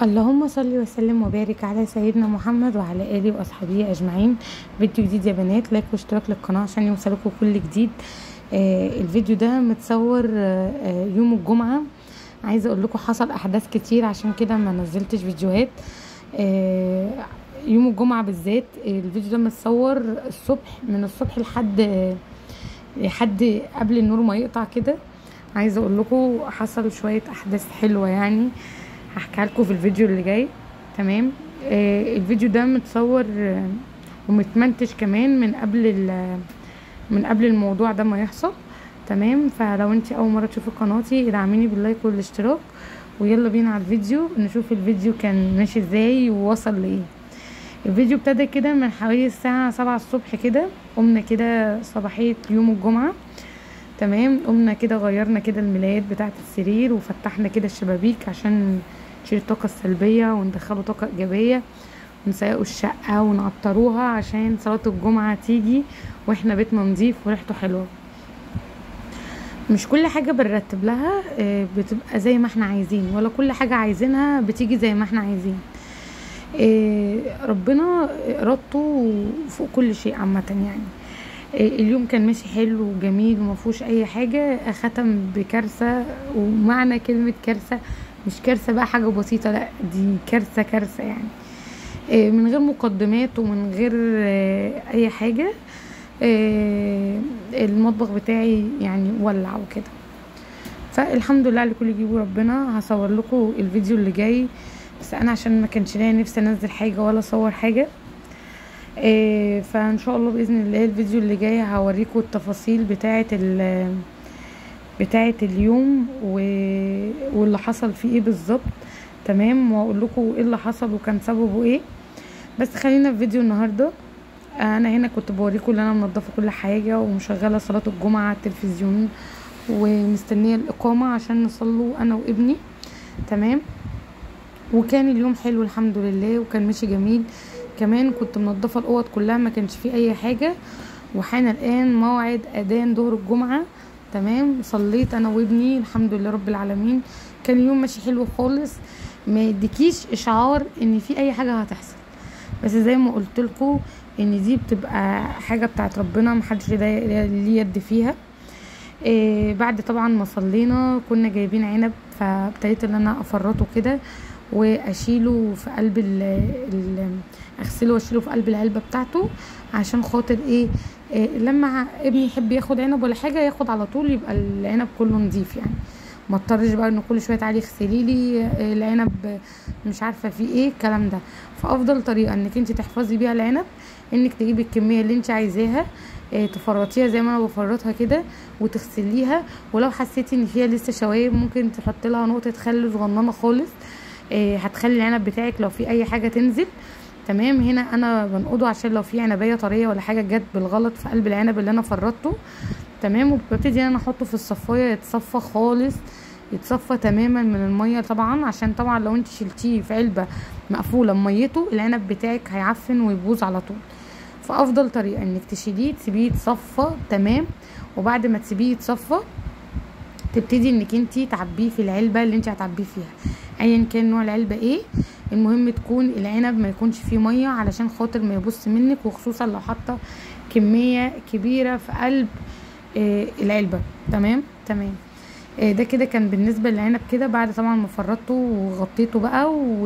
اللهم صل وسلم وبارك على سيدنا محمد وعلى اله واصحابه اجمعين فيديو جديد يا بنات لايك واشتراك للقناه عشان يوصلكم كل جديد آه الفيديو ده متصور آه آه يوم الجمعه عايزه اقول لكم حصل احداث كتير عشان كده ما نزلتش فيديوهات آه يوم الجمعه بالذات الفيديو ده متصور الصبح من الصبح لحد لحد قبل النور ما يقطع كده عايزه اقول لكم حصل شويه احداث حلوه يعني هحكيها لكم في الفيديو اللي جاي تمام آه الفيديو ده متصور آه ومتمنتج كمان من قبل من قبل الموضوع ده ما يحصل تمام فلو انت اول مره تشوفي قناتي ادعميني باللايك والاشتراك ويلا بينا على الفيديو نشوف الفيديو كان ماشي ازاي ووصل لايه الفيديو ابتدى كده من حوالي الساعة سبعة الصبح كده قمنا كده صباحية يوم الجمعة تمام قمنا كده غيرنا كده الملايات بتاعة السرير وفتحنا كده الشبابيك عشان نشيل الطاقة السلبية وندخله طاقة إيجابية ونسيقوا الشقة ونعطروها عشان صلاة الجمعة تيجي واحنا بيتنا نضيف وريحته حلوة مش كل حاجة بنرتب لها بتبقى زي ما احنا عايزين ولا كل حاجة عايزينها بتيجي زي ما احنا عايزين ربنا ارادته فوق كل شيء عامة يعني اليوم كان ماشي حلو وجميل ومفهوش اي حاجة ختم بكارثة ومعنى كلمة كارثة مش كارثة بقى حاجة بسيطة لا دي كارثة كارثة يعني من غير مقدمات ومن غير اي حاجة المطبخ بتاعي يعني ولع وكده فالحمد لله لكل يجيبه ربنا هصور لكم الفيديو اللي جاي بس انا عشان ما كانش ليا نفسي انزل حاجه ولا اصور حاجه إيه فان شاء الله باذن الله الفيديو اللي جاي هوريكم التفاصيل بتاعه ال بتاعه اليوم و... واللي حصل فيه ايه بالظبط تمام واقول لكم ايه اللي حصل وكان سببه ايه بس خلينا في فيديو النهارده انا هنا كنت بوريكم ان انا منضفه كل حاجه ومشغله صلاه الجمعه على التلفزيون ومستنيه الاقامه عشان نصلوا انا وابني تمام وكان اليوم حلو الحمد لله وكان ماشي جميل كمان كنت منضفه الاوض كلها ما كانش فيه اي حاجه وحان الان موعد اذان ظهر الجمعه تمام صليت انا وابني الحمد لله رب العالمين كان اليوم ماشي حلو خالص ما يديكيش اشعار ان في اي حاجه هتحصل بس زي ما قلت لكم ان دي بتبقى حاجه بتاعت ربنا محدش ليه يد فيها إيه بعد طبعا ما صلينا كنا جايبين عنب فابتديت ان انا افرطه كده واشيله في قلب ال ال اغسله واشيله في قلب العلبه بتاعته عشان خاطر ايه, إيه لما ابني يحب ياخد عنب ولا حاجه ياخد على طول يبقى العنب كله نظيف يعني ما اضطرش بقى ان كل شويه تعالي اغسلي لي العنب مش عارفه فيه ايه الكلام ده فافضل طريقه انك انت تحفظي بيها العنب انك تجيبي الكميه اللي انت عايزاها إيه تفرطيها زي ما انا بفرطها كده وتغسليها ولو حسيتي ان فيها لسه شوايب ممكن تحطي لها نقطه خل صغننه خالص إيه هتخلي العنب بتاعك لو في اي حاجه تنزل تمام هنا انا بنقضه عشان لو في عنبيه طريه ولا حاجه جت بالغلط في قلب العنب اللي انا فرطته تمام وببتدي انا احطه في الصفايه يتصفى خالص يتصفى تماما من الميه طبعا عشان طبعا لو انت شلتيه في علبه مقفوله بميته العنب بتاعك هيعفن ويبوظ على طول فافضل طريقه انك تشيليه تسيبيه يتصفى تمام وبعد ما تسيبيه يتصفى تبتدي انك انت تعبيه في العلبه اللي انت هتعبيه فيها ايا كان نوع العلبه ايه المهم تكون العنب ما يكونش فيه ميه علشان خاطر ما يبص منك وخصوصا لو حاطه كميه كبيره في قلب آه العلبه تمام تمام آه ده كده كان بالنسبه للعنب كده بعد طبعا ما فرطته وغطيته بقى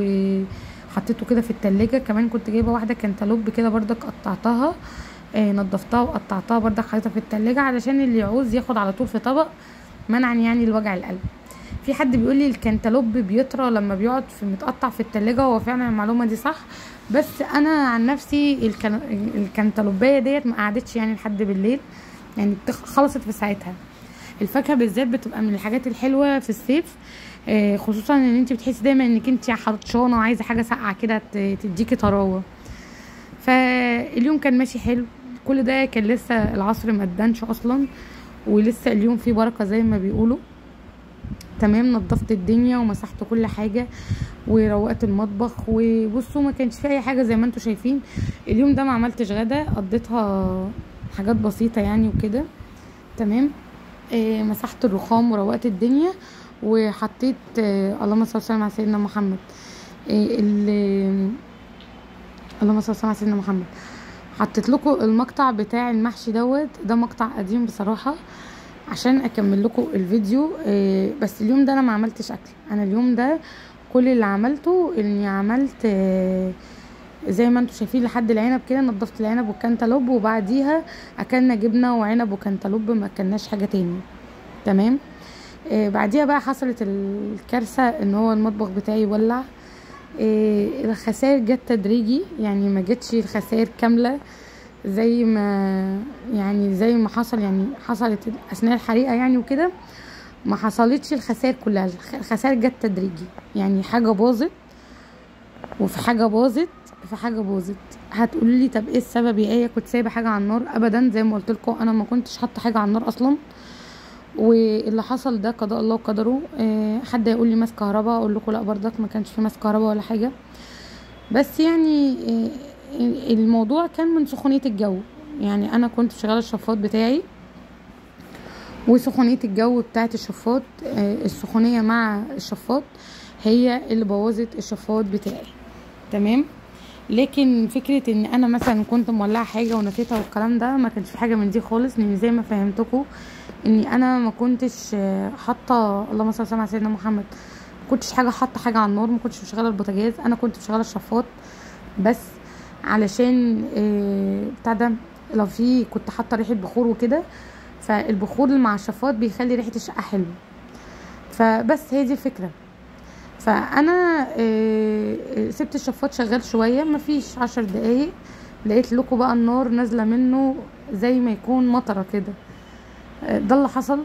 وحطيته كده في التلاجة كمان كنت جايبه واحده كانتالوب كده بردك قطعتها آه نضفتها وقطعتها بردك حطيتها في التلاجة علشان اللي يعوز ياخد على طول في طبق منعا يعني لوجع القلب في حد بيقول لي الكنتالوب بيطرى لما بيقعد في متقطع في التلاجة هو فعلا المعلومه دي صح بس انا عن نفسي الكن... الكنتالوبيه ديت ما قعدتش يعني لحد بالليل يعني خلصت في ساعتها الفاكهه بالذات بتبقى من الحاجات الحلوه في الصيف خصوصا ان انت بتحسي دايما انك انت عطشانه وعايزه حاجه ساقعه كده تديكي طراوه فاليوم كان ماشي حلو كل ده كان لسه العصر ما ادانش اصلا ولسه اليوم فيه بركه زي ما بيقولوا تمام نظفت الدنيا ومسحت كل حاجه وروقت المطبخ وبصوا ما كانش فيه اي حاجه زي ما انتم شايفين اليوم ده ما عملتش غدا قضيتها حاجات بسيطه يعني وكده تمام آه مسحت الرخام وروقت الدنيا وحطيت آه اللهم صل وسلم على سيدنا محمد إيه اللي اللهم صل على سيدنا محمد حطيت لكم المقطع بتاع المحشي دوت ده مقطع قديم بصراحه عشان اكمل لكم الفيديو إيه بس اليوم ده انا ما عملتش اكل انا اليوم ده كل اللي عملته اني عملت إيه زي ما انتم شايفين لحد العنب كده نضفت العنب والكنتالوب وبعديها اكلنا جبنه وعنب وكنتالوب ما اكلناش حاجه تاني تمام إيه بعديها بقى حصلت الكارثه ان هو المطبخ بتاعي ولع إيه الخسائر جت تدريجي يعني ما جتش الخسائر كامله زي ما يعني زي ما حصل يعني حصلت اثناء الحريقه يعني وكده ما حصلتش الخسائر كلها الخسائر جت تدريجي يعني حاجه باظت وفي حاجه باظت في حاجه باظت هتقولوا لي طب ايه السبب يا ايه كنت سايبه حاجه على النار ابدا زي ما قلت لكم انا ما كنتش حاطه حاجه على النار اصلا واللي حصل ده قضاء الله وقدره إيه حد يقول لي ماس كهرباء اقول لكم لا برضك ما كانش في ماس كهرباء ولا حاجه بس يعني إيه الموضوع كان من سخونيه الجو يعني انا كنت شغاله الشفاط بتاعي وسخونيه الجو بتاعه الشفاط إيه السخونيه مع الشفاط هي اللي بوظت الشفاط بتاعي تمام لكن فكرة ان انا مثلا كنت مولعة حاجة ونسيتها والكلام ده ما كانش في حاجة من دي خالص لان زي ما فهمتكم اني انا ما كنتش حاطة اللهم صل على سيدنا محمد ما كنتش حاجة حاطة حاجة على النار ما كنتش مشغلة البوتاجاز انا كنت مشغلة الشفاط بس علشان بتاع ده لو في كنت حاطة ريحة بخور وكده فالبخور اللي مع الشفاط بيخلي ريحة الشقة حلوة فبس هي دي الفكره فانا سبت الشفاط شغال شويه مفيش عشر دقايق لقيت لكم بقى النار نازله منه زي ما يكون مطره كده ده اللي حصل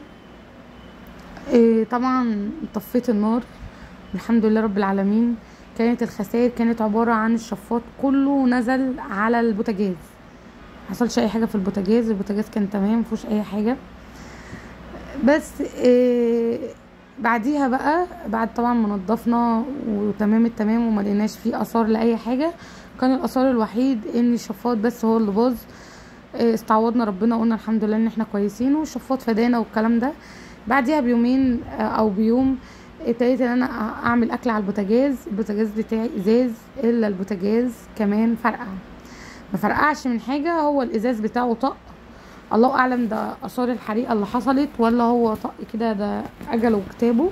طبعا طفيت النار الحمد لله رب العالمين كانت الخسائر كانت عباره عن الشفاط كله نزل على البوتاجاز حصلش اي حاجه في البوتاجاز البوتاجاز كان تمام مفيهوش اي حاجه بس إيه بعديها بقى بعد طبعا ما نضفنا وتمام التمام وما لقيناش فيه اثار لاي حاجه كان الاثار الوحيد ان الشفاط بس هو اللي باظ استعوضنا ربنا قلنا الحمد لله ان احنا كويسين والشفاط فدانا والكلام ده بعديها بيومين او بيوم ابتديت ان انا اعمل اكل على البوتاجاز البوتاجاز بتاعي ازاز الا البوتاجاز كمان فرقع ما فرقعش من حاجه هو الازاز بتاعه طق الله اعلم ده اثار الحريقه اللي حصلت ولا هو طق كده ده اجله وكتابه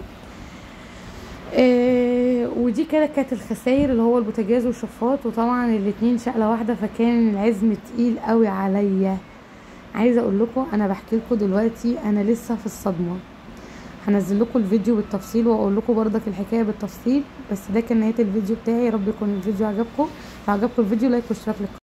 إيه ودي كده كانت الخسائر اللي هو البوتاجاز والشفاط وطبعا الاتنين شقله واحده فكان العزم تقيل قوي عليا عايزه اقول لكم انا بحكي لكم دلوقتي انا لسه في الصدمه هنزل لكم الفيديو بالتفصيل واقول لكم برضك الحكايه بالتفصيل بس ده كان نهايه الفيديو بتاعي يا رب يكون الفيديو عجبكم لو عجبكم الفيديو لايك واشتراك للقناه